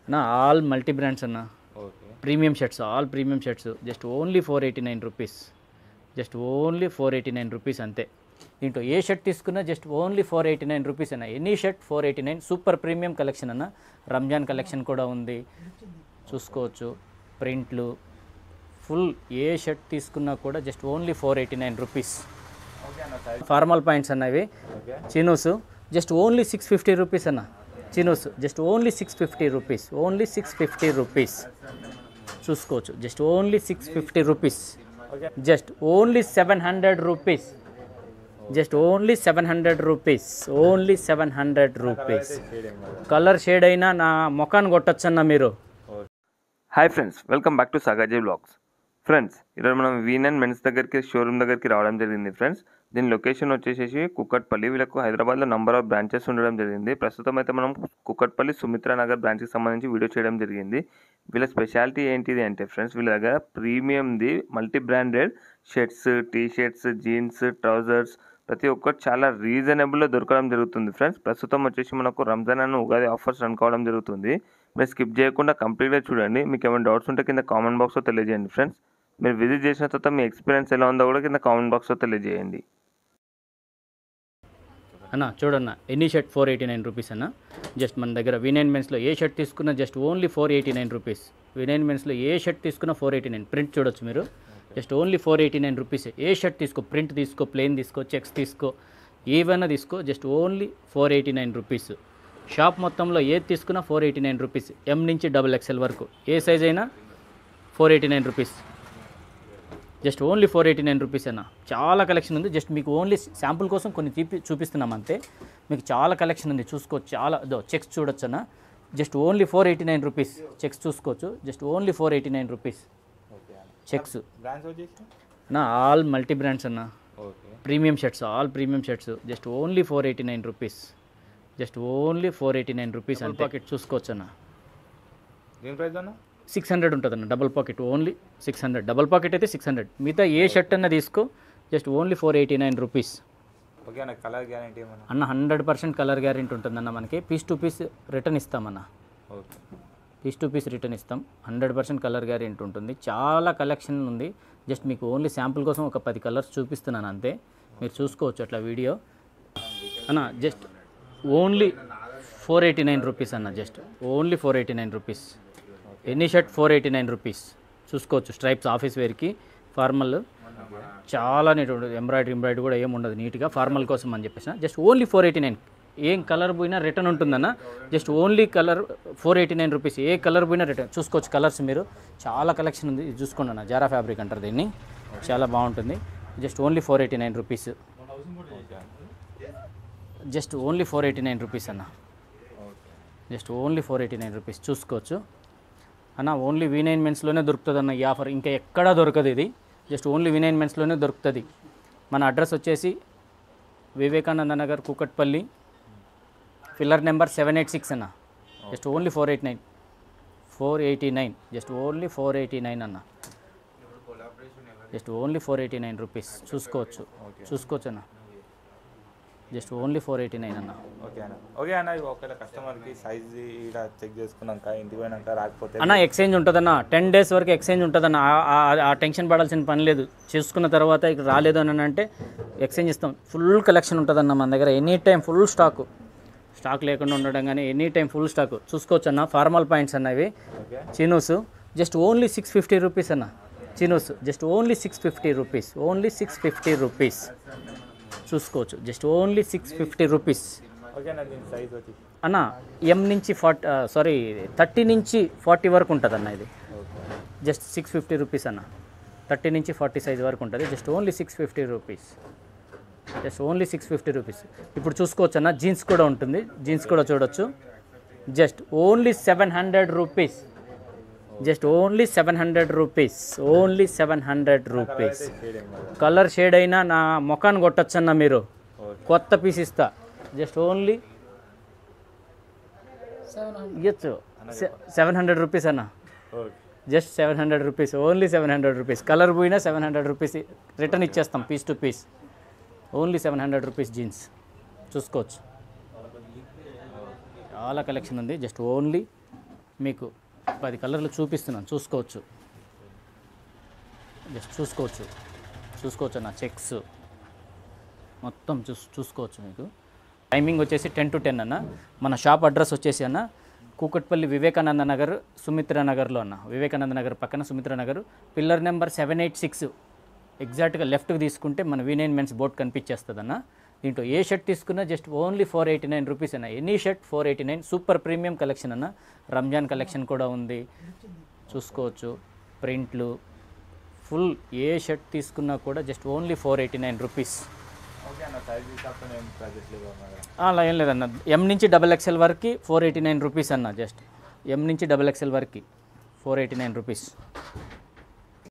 నా all multi brands అన్న okay premium shirts all premium shirts just only four eighty nine rupees just only four eighty nine rupees అంతే దీంట్లో ఏ shirt తీసుకున్నా just only four eighty nine rupees అన్న any shirt four eighty nine super premium collection అన్న Ramzan collection కూడా ఉంది చూసుకోవచ్చు ప్రింట్లు ఫుల్ ఏ షర్ట్ తీసుకున్నా కూడా just only four eighty nine rupees okay అన్న సైజ్ ఫార్మల్ పాయింట్స్ అన్నవి okay chinos just only six fifty rupees అన్న chinos just only six fifty rupees only six fifty rupees చూసుకోవచ్చు just only six fifty rupees okay just only seven hundred rupees just only seven hundred rupees only seven hundred rupees shade ఏం కదా colour shade అయినా నా ముఖాన్ని కొట్టచ్చన్న మీరు hi friends welcome back to సాగాజీ blogs friends ఈరోజు మనం వీన్ అండ్ మెన్స్ దగ్గరికి షోరూమ్ దగ్గరికి రావడం జరిగింది ఫ్రెండ్స్ దీని లొకేషన్ వచ్చేసి కుక్కట్పల్లి వీళ్ళకు హైదరాబాద్లో నంబర్ ఆఫ్ బ్రాంచెస్ ఉండడం జరిగింది ప్రస్తుతం అయితే మనం కుక్కట్పల్లి సుమిత్ర నగర్ బ్రాంచ్కి సంబంధించి వీడియో చేయడం జరిగింది వీళ్ళ స్పెషాలిటీ ఏంటిది అంటే ఫ్రెండ్స్ వీళ్ళ దగ్గర ప్రీమియంది multi branded shirts T shirts jeans trousers ప్రతి ఒక్కటి చాలా రీజనబుల్లో దొరకడం జరుగుతుంది ఫ్రెండ్స్ ప్రస్తుతం వచ్చేసి మనకు రంజాన్ అని ఉగాది ఆఫర్స్ రన్ కావడం జరుగుతుంది మీరు స్కిప్ చేయకుండా కంప్లీట్గా చూడండి మీకు ఏమైనా డౌట్స్ ఉంటే కింద కామెంట్ బాక్స్లో తెలియజేయండి ఫ్రెండ్స్ మీరు విజిట్ చేసిన తర్వాత మీ ఎక్స్పీరియన్స్ ఎలా ఉందో కూడా కింద కామెంట్ బాక్స్లో తెలియజేయండి అన్న చూడన్న any shirt four eighty nine rupees అన్న జస్ట్ మన దగ్గర వినైన్ మెన్స్లో ఏ షర్ట్ తీసుకున్నా just only four eighty nine rupees V nine మెన్స్లో ఏ షర్ట్ తీసుకున్నా ఫోర్ ఎయిటీ నైన్ ప్రింట్ చూడొచ్చు మీరు just only four eighty nine rupees ఏ షర్ట్ తీసుకో ప్రింట్ తీసుకో ప్లెయిన్ తీసుకో చెక్స్ తీసుకో ఏవైనా తీసుకో just only four eighty nine rupees shop మొత్తంలో ఏది తీసుకున్నా four eighty nine rupees M నుంచి డబుల్ ఎక్స్ఎల్ వరకు ఏ సైజ్ అయినా four eighty nine rupees just only four eighty nine rupees అన్న చాలా కలెక్షన్ ఉంది జస్ట్ మీకు ఓన్లీ శాంపుల్ కోసం కొన్ని తీపి చూపిస్తున్నాం అంతే మీకు చాలా కలెక్షన్ ఉంది చూసుకోవచ్చు చాలా దో చెక్స్ చూడొచ్చు అన్న just only four eighty nine rupees checks చూసుకోవచ్చు just only four eighty nine rupees okay checks brands వచ్చేసి నా ఆల్ మల్టీ బ్రాండ్స్ అన్న okay premium shirts all premium shirts just only four eighty nine rupees just only four eighty nine rupees అంతే pocket చూసుకోవచ్చు అన్న దీని price అన్న six hundred ఉంటుంది అన్న double pocket only six hundred double pocket అయితే six hundred మిగతా ఏ షర్ట్ అన్న తీసుకో just only four eighty nine rupees okay అన్న కలర్ గ్యారంటీ ఏమన్నా అన్న హండ్రెడ్ పర్సెంట్ కలర్ గ్యారెంటీ ఉంటుందన్న మనకి పీస్ టు పీస్ రిటర్న్ ఇస్తామన్న okay piece to piece return ఇస్తాం హండ్రెడ్ పర్సెంట్ కలర్ గ్యారెంటీ ఉంటుంది చాలా కలెక్షన్ ఉంది జస్ట్ మీకు ఓన్లీ శాంపుల్ కోసం ఒక పది కలర్స్ చూపిస్తున్నాను అంతే మీరు చూసుకోవచ్చు అట్లా వీడియో అన్న just only four eighty nine rupees అన్న just only four eighty nine rupees any shirt four eighty nine rupees చూసుకోవచ్చు స్ట్రైప్స్ ఆఫీస్ వేర్కి ఫార్మల్ చాలా నీట్ ఉంటుంది ఎంబ్రాయిడరీ ఎంబ్రాయిడరీ కూడా ఏం ఉండదు నీట్గా ఫార్మల్ కోసం అని చెప్పేసి just only four eighty nine ఏం కలర్ పోయినా రిటర్న్ ఉంటుందన్న just only colour four eighty nine rupees ఏ కలర్ పోయినా రిటర్న్ చూసుకోవచ్చు కలర్స్ మీరు చాలా కలెక్షన్ ఉంది ఇది చూసుకోండి అన్న జారా ఫ్యాబ్రిక్ అంటారు దీన్ని చాలా బాగుంటుంది just only four eighty nine rupees just only four eighty nine rupees అన్న just only four eighty nine rupees చూసుకోవచ్చు అన్న ఓన్లీ వి నైన్ మెన్స్లోనే దొరుకుతుంది అన్న ఈ ఆఫర్ ఇంకా ఎక్కడా దొరకదు ఇది జస్ట్ ఓన్లీ వి నైన్ మెన్స్లోనే దొరుకుతుంది మన అడ్రస్ వచ్చేసి Vivekananda Nagar Kukatpally pillar number seven eight six అన్న just only four eight nine four eighty nine just only four eighty nine అన్న just only four eighty nine rupees చూసుకోవచ్చు చూసుకోవచ్చు అన్న just only four eighty nine అన్న ఓకే అన్న okay అన్న ఇవి ఒకవేళ కస్టమర్కి సైజ్ ఇక్కడ చెక్ చేసుకున్నాక ఇంటికి పోయినాక రాకపోతే అన్న ఎక్స్చేంజ్ ఉంటుందన్న టెన్ డేస్ వరకు ఎక్స్చేంజ్ ఉంటుందన్న ఆ- ఆ- ఆ టెన్షన్ పడాల్సిన పని లేదు చూసుకున్న తర్వాత ఇక్కడ రాలేదు అని అంటే ఎక్స్చేంజ్ ఇస్తాం ఫుల్ కలెక్షన్ ఉంటుందన్న మన దగ్గర any time full stock stock లేకుండా ఉండడం కానీ ఎనీ టైం ఫుల్ స్టాక్ చూసుకోవచ్చు అన్న ఫార్మల్ పాయింట్స్ అన్నవి okay chinos just only six fifty rupees అన్న chinos just only six fifty rupees only six fifty rupees చూసుకోవచ్చు just only six fifty rupees okay అన్న దీని సైజ్ వచ్చి అన్న ఎం నుంచి ఫార్టీ సారీ థర్టీ నుంచి ఫార్టీ వరకు ఉంటుంది అన్న ఇది okay just six fifty rupees అన్న థర్టీ నుంచి ఫార్టీ సైజ్ వరకు ఉంటుంది just only six fifty rupees just only six fifty rupees ఇప్పుడు చూసుకోవచ్చు అన్న జీన్స్ కూడా ఉంటుంది జీన్స్ కూడా చూడొచ్చు just only seven hundred rupees just only seven hundred rupees only seven hundred rupees shade ఏం కదా కలర్ షేడ్ అయినా నా ముఖాన్ని కొట్టచ్చన్న మీరు ఓకే కొత్త పీస్ ఇస్తా జస్ట్ ఓన్లీ ఇవ్వచ్చు సెవెన్ హండ్రెడ్ రూపీస్ అన్న okay just seven hundred rupees only seven hundred rupees colour పోయినా సెవెన్ హండ్రెడ్ రూపీస్ రిటర్న్ ఇచ్చేస్తాం piece to piece only seven hundred rupees jeans చూసుకోవచ్చు చాలా కలెక్షన్ ఉంది జస్ట్ ఓన్లీ మీకు పది కలర్లు చూపిస్తున్నాను చూసుకోవచ్చు జస్ట్ చూసుకోవచ్చు చూసుకోవచ్చు అన్న చెక్స్ మొత్తం చూస్ చూసుకోవచ్చు మీకు టైమింగ్ వచ్చేసి టెన్ టు టెన్ అన్న మన షాప్ అడ్రస్ వచ్చేసి అన్న కూకట్పల్లి వివేకానంద నగర్ సుమిత్ర నగర్లో అన్న వివేకానంద నగర్ పక్కన Sumitra Nagar pillar number seven eight six ఎగ్జాక్ట్గా లెఫ్ట్కి తీసుకుంటే మన వి నైన్ మెన్స్ బోర్డ్ కనిపించేస్తుంది అన్న దీంట్లో ఏ షర్ట్ తీసుకున్నా just only four eighty nine rupees అన్న any shirt four eighty nine super premium collection అన్న రంజాన్ కలెక్షన్ కూడా ఉంది చూసుకోవచ్చు ప్రింట్లు ఫుల్ ఏ షర్ట్ తీసుకున్నా కూడా just only four eighty nine rupees okay అన్న సైజ్ తప్ప ఏం ప్రైజెస్ లేవు అన్న అలా ఏం లేదన్న ఎం నుంచి డబల్ ఎక్స్ఎల్ వరకు ఫోర్ ఎయిటీ నైన్ రూపీస్ అన్న జస్ట్ ఎం నుంచి డబల్ ఎక్స్ఎల్ వరకు ఫోర్ ఎయిటీ నైన్ రూపీస్